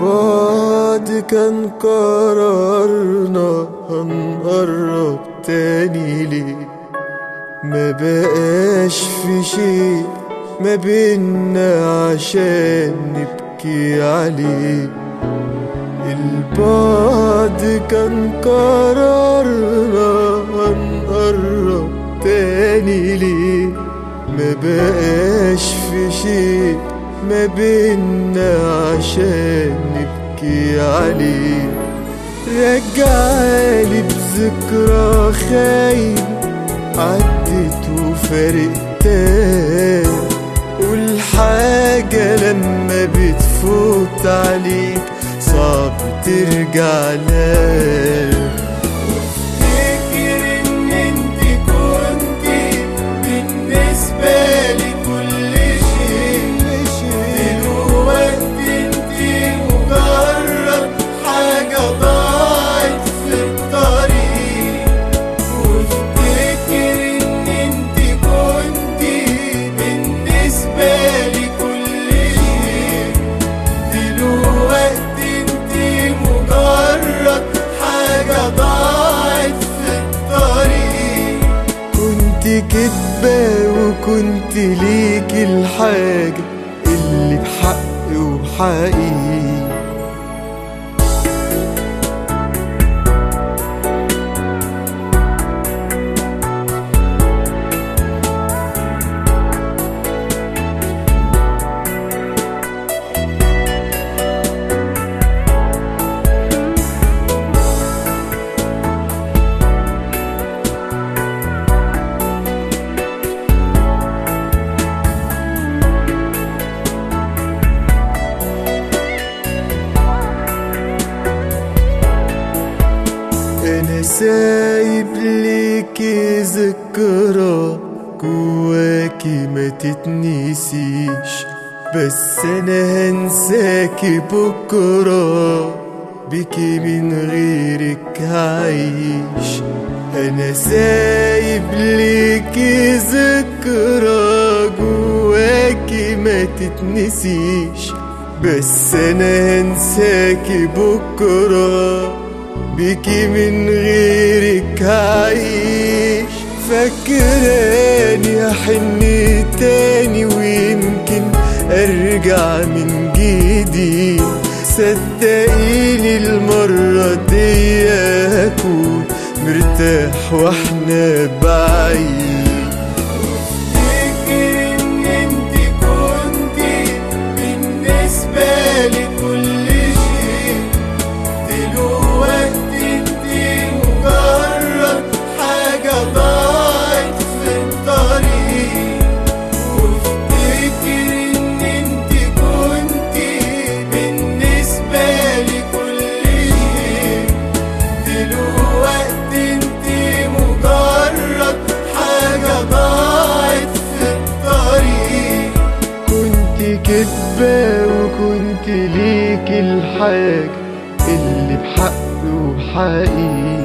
البعد كان قرارنا هنقرب تاني ليه ما بقاش في شيء ما بينا عشان نبكي عليه البعد كان قرارنا هنقرب تاني ليه ما بقاش في شيء ما بينا عشان نبكي عليه رجعلي بذكرى خاينة عدت وفارقتها والحاجة لما بتفوت عليك صعب ترجع لها افتكر ان انت كنتي بالنسبة لي كل شيء دلوقتي انت مجرد حاجة ضاعت في الطريق وافتكر ان انت كنتي بالنسبة لي كل شيء دلوقتي انت مجرد حاجة ضاعت في الطريق كنت كدبة وكنت ليك الحاجة اللي بحق وحقيقي انا سايب ليكي ذكرى جواكي ما تتنسيش بس انا هنساكي بكرة بيكي من غيرك هعيش انا سايب ليكي ذكرى جواكي ما تتنسيش بس انا هنساكي بكره بيكي من غيرك هعيش فاكراني احن تاني ويمكن ارجع من جديد صدقيني المرة دي هكون مرتاح واحنا بعيد افتكر ان انت كنتي بالنسبة لي كل شيء دلوقتي انت مجرد حاجة ضاعت في الطريق وافتكر ان انت كنتي بالنسبة لي كل شيء دلوقتي انت مجرد حاجة ضاعت في الطريق كنت كدبة وكنت ليك الحاجة اللي بحق وحقيقي